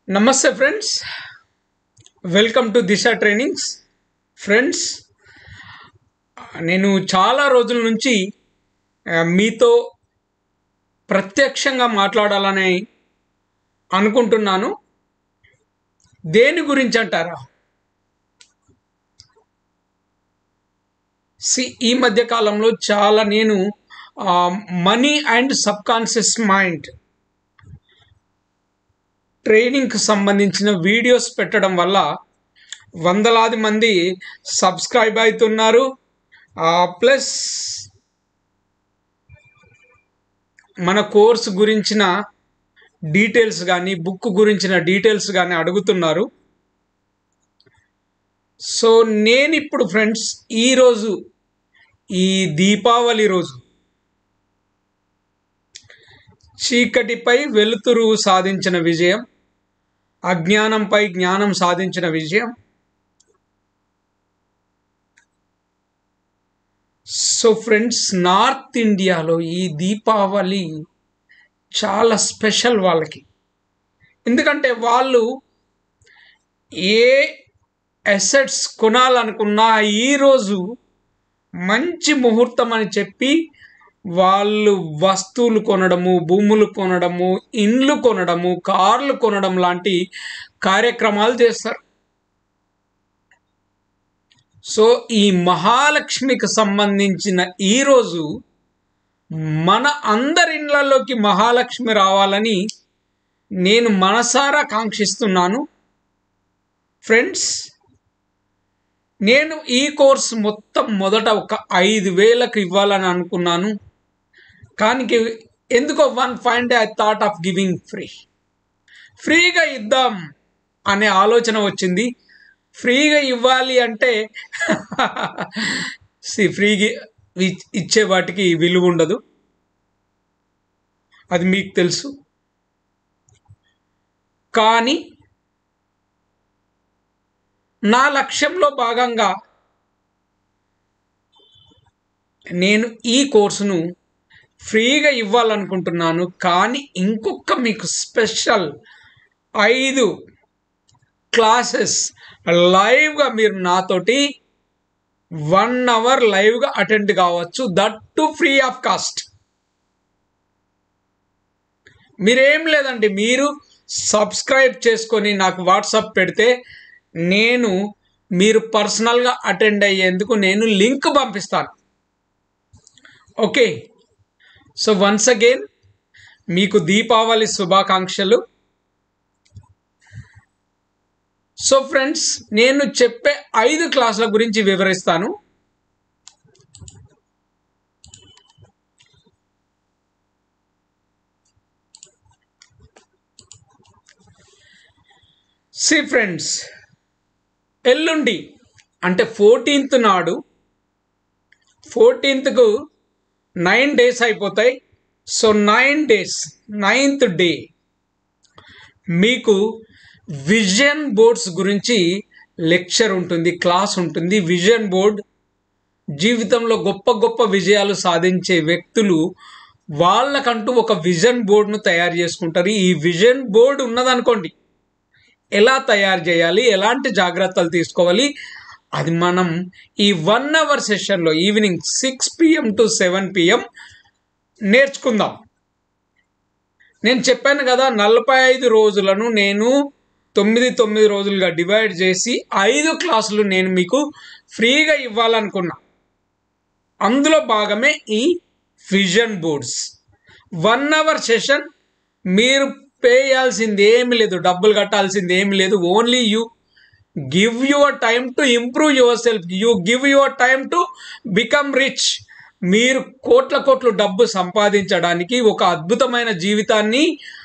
నమస్తే friends welcome to Disha trainings friends నేను చాలా రోజుల నుంచి ఆ, మీతో ప్రత్యక్షంగా మాట్లాడాలని అనుకుంటున్నాను దేని గురించి అంటారా సి ఈ మధ్య కాలంలో చాలా నేను money and subconscious mind ట్రైనింగ్కి సంబంధించిన వీడియోస్ పెట్టడం వల్ల వందలాది మంది సబ్స్క్రైబ్ అవుతున్నారు ప్లస్ మన కోర్స్ గురించిన డీటెయిల్స్ కానీ బుక్ గురించిన డీటెయిల్స్ కానీ అడుగుతున్నారు సో నేను ఇప్పుడు ఫ్రెండ్స్ ఈరోజు ఈ దీపావళి రోజు చీకటిపై వెలుతురు సాధించిన విజయం అజ్ఞానంపై జ్ఞానం సాధించిన విజయం సో ఫ్రెండ్స్ నార్త్ ఇండియాలో ఈ దీపావళి చాలా స్పెషల్ వాళ్ళకి ఎందుకంటే వాళ్ళు ఏ అసెట్స్ కొనాలనుకున్నా ఈరోజు మంచి ముహూర్తం అని చెప్పి వాళ్ళు వస్తువులు కొనడము భూములు కొనడము ఇండ్లు కొనడము కార్లు కొనడం లాంటి కార్యక్రమాలు చేస్తారు సో ఈ మహాలక్ష్మికి సంబంధించిన ఈరోజు మన అందరి ఇళ్లలోకి మహాలక్ష్మి రావాలని నేను మనసారా కాంక్షిస్తున్నాను ఫ్రెండ్స్ నేను ఈ కోర్స్ మొత్తం మొదట ఒక ఐదు వేలకు ఇవ్వాలని అనుకున్నాను కానీ ఎందుకో one five day I thought of giving free ఫ్రీగా ఇద్దాం అనే ఆలోచన వచ్చింది ఫ్రీగా ఇవ్వాలి అంటే సి ఫ్రీగా ఇ- ఇచ్చే వాటికి విలువ ఉండదు అది మీకు తెలుసు కానీ నా లక్ష్యంలో భాగంగా నేను ఈ కోర్సును ఫ్రీగా ఇవ్వాలనుకుంటున్నాను కానీ ఇంకొక మీకు స్పెషల్ ఐదు క్లాసెస్ లైవ్గా మీరు నాతోటి వన్ అవర్ లైవ్గా అటెండ్ కావచ్చు that to free of cost మీరేం లేదండి మీరు సబ్స్క్రైబ్ చేసుకొని నాకు వాట్సాప్ పెడితే నేను మీరు పర్సనల్గా అటెండ్ అయ్యేందుకు నేను లింక్ పంపిస్తాను ఓకే సో వన్స్ అగైన్ మీకు దీపావళి శుభాకాంక్షలు సో ఫ్రెండ్స్ నేను చెప్పే ఐదు క్లాసుల గురించి వివరిస్తాను సి ఫ్రెండ్స్ ఎల్లుండి అంటే ఫోర్టీన్త్ నాడు ఫోర్టీన్త్కు నైన్ డేస్ అయిపోతాయి so nine days ninth day మీకు విజన్ బోర్డ్స్ గురించి లెక్చర్ ఉంటుంది క్లాస్ ఉంటుంది విజన్ బోర్డ్ జీవితంలో గొప్ప గొప్ప విజయాలు సాధించే వ్యక్తులు వాళ్ళకంటూ ఒక విజన్ బోర్డును తయారు చేసుకుంటారు ఈ విజన్ బోర్డు ఉన్నదనుకోండి ఎలా తయారు చేయాలి ఎలాంటి జాగ్రత్తలు తీసుకోవాలి అది మనం ఈ వన్ అవర్ సెషన్లో evening six PM to seven PM నేర్చుకుందాం నేను చెప్పాను కదా నలభై ఐదు రోజులను నేను తొమ్మిది తొమ్మిది రోజులుగా డివైడ్ చేసి ఐదు క్లాసులు నేను మీకు ఫ్రీగా ఇవ్వాలనుకున్నా అందులో భాగమే ఈ vision boards one hour session మీరు పే చేయాల్సింది ఏమి లేదు డబ్బులు కట్టాల్సింది ఏమి లేదు only you give your time to improve yourself you give your time to become rich మీరు కోట్ల కోట్లు డబ్బు సంపాదించడానికి ఒక అద్భుతమైన జీవితాన్ని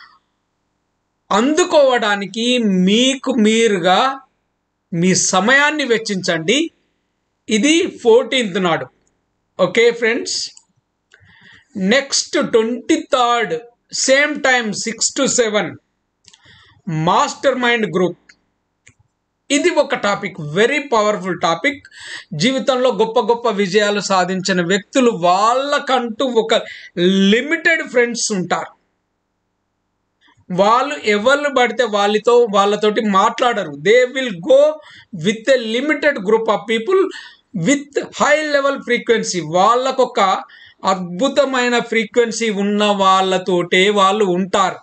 అందుకోవడానికి మీకు మీరుగా మీ సమయాన్ని వెచ్చించండి ఇది ఫోర్టీన్త్ నాడు okay friends next twenty third same time six to seven master mind group ఇది ఒక టాపిక్ వెరీ పవర్ఫుల్ టాపిక్ జీవితంలో గొప్ప గొప్ప విజయాలు సాధించిన వ్యక్తులు వాళ్ళకంటూ ఒక లిమిటెడ్ ఫ్రెండ్స్ ఉంటారు వాళ్ళు ఎవరు పడితే వాళ్ళతో వాళ్ళతోటి మాట్లాడరు they will go with a limited group of people with high level frequency వాళ్ళకొక అద్భుతమైన ఫ్రీక్వెన్సీ ఉన్న వాళ్ళతోటే వాళ్ళు ఉంటారు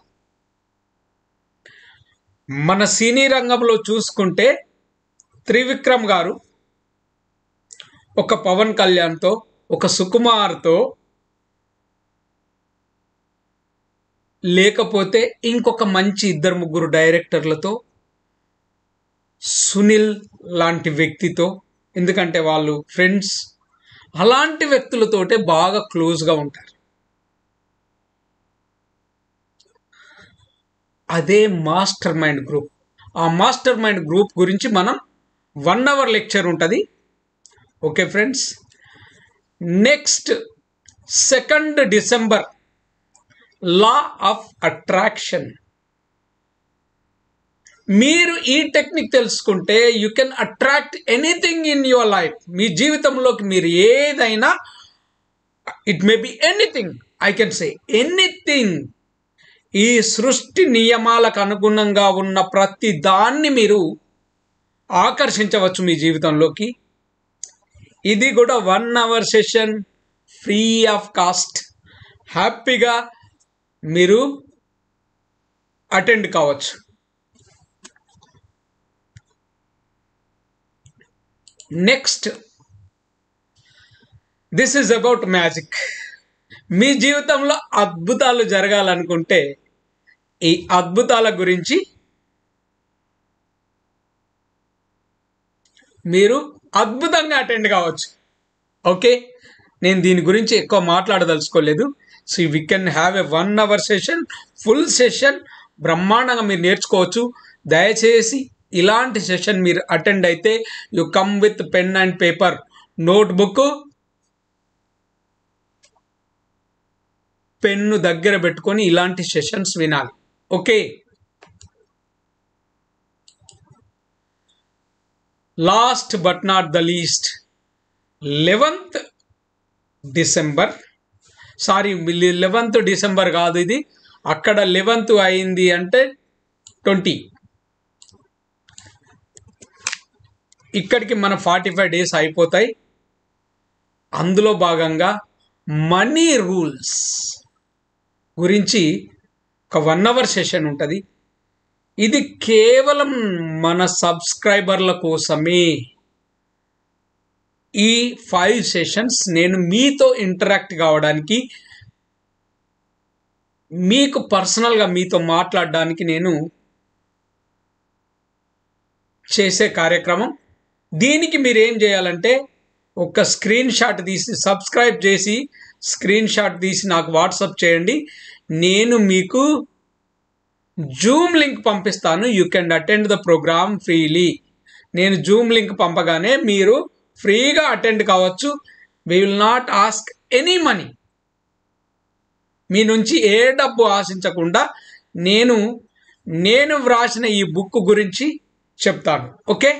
మన సినీ రంగంలో చూసుకుంటే త్రివిక్రమ్ గారు ఒక పవన్ కళ్యాణ్తో ఒక సుకుమార్తో లేకపోతే ఇంకొక మంచి ఇద్దరు ముగ్గురు డైరెక్టర్లతో సునీల్ లాంటి వ్యక్తితో ఎందుకంటే వాళ్ళు ఫ్రెండ్స్ అలాంటి వ్యక్తులతోటే బాగా క్లోజ్గా ఉంటారు అదే మాస్టర్ మైండ్ గ్రూప్ ఆ మాస్టర్ మైండ్ గ్రూప్ గురించి మనం వన్ అవర్ లెక్చర్ ఉంటుంది okay friends next second December law of attraction మీరు ఈ టెక్నిక్ తెలుసుకుంటే you can attract anything in your life మీ జీవితంలోకి మీరు ఏదైనా it may be anything I can say anything ఈ సృష్టి నియమాలకు అనుగుణంగా ఉన్న ప్రతి దాన్ని మీరు ఆకర్షించవచ్చు మీ జీవితంలోకి ఇది కూడా one hour session free of cost హ్యాపీగా మీరు అటెండ్ కావచ్చు next this is about magic మీ జీవితంలో అద్భుతాలు జరగాలనుకుంటే ఈ అద్భుతాల గురించి మీరు అద్భుతంగా అటెండ్ కావచ్చు ఓకే నేను దీని గురించి ఎక్కువ మాట్లాడదలుచుకోలేదు so we can have a one hour session full session బ్రహ్మాండంగా మీరు నేర్చుకోవచ్చు దయచేసి ఇలాంటి సెషన్ మీరు అటెండ్ అయితే you come with pen and paper notebook pen దగ్గర పెట్టుకొని ఇలాంటి సెషన్స్ వినాలి okay last but not the least eleventh December sorry eleventh December కాదు ఇది అక్కడ లెవెంత్ అయింది అంటే ట్వంటీ ఇక్కడికి మన ఫార్టీ ఫైవ్ డేస్ అయిపోతాయి అందులో భాగంగా మనీ రూల్స్ గురించి ఒక వన్ అవర్ సెషన్ ఉంటుంది ఇది కేవలం మన సబ్స్క్రైబర్ల కోసమే ఈ ఫైవ్ సెషన్స్ నేను మీతో ఇంటరాక్ట్ కావడానికి మీకు పర్సనల్గా మీతో మాట్లాడడానికి నేను చేసే కార్యక్రమం దీనికి మీరు ఏం చేయాలంటే ఒక స్క్రీన్ షాట్ తీసి సబ్స్క్రైబ్ చేసి స్క్రీన్ షాట్ తీసి నాకు వాట్సప్ చేయండి నేను మీకు జూమ్ లింక్ పంపిస్తాను you can attend the program freely నేను జూమ్ లింక్ పంపగానే మీరు ఫ్రీగా అటెండ్ కావచ్చు we will not ask any money మీ నుంచి ఏ డబ్బు ఆశించకుండా నేను నేను వ్రాసిన ఈ బుక్ గురించి చెప్తాను ఓకే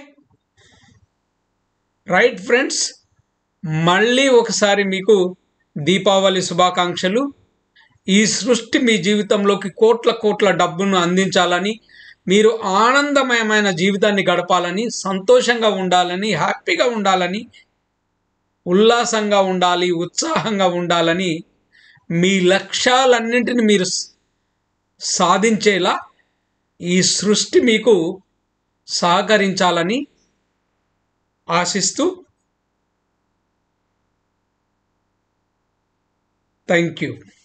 రైట్ ఫ్రెండ్స్ మళ్ళీ ఒకసారి మీకు దీపావళి శుభాకాంక్షలు ఈ సృష్టి మీ జీవితంలోకి కోట్ల కోట్ల డబ్బును అందించాలని మీరు ఆనందమయమైన జీవితాన్ని గడపాలని సంతోషంగా ఉండాలని హ్యాపీగా ఉండాలని ఉల్లాసంగా ఉండాలి ఉత్సాహంగా ఉండాలని మీ లక్ష్యాలన్నింటిని మీరు సాధించేలా ఈ సృష్టి మీకు సహకరించాలని ఆశిస్తూ థ్యాంక్ యూ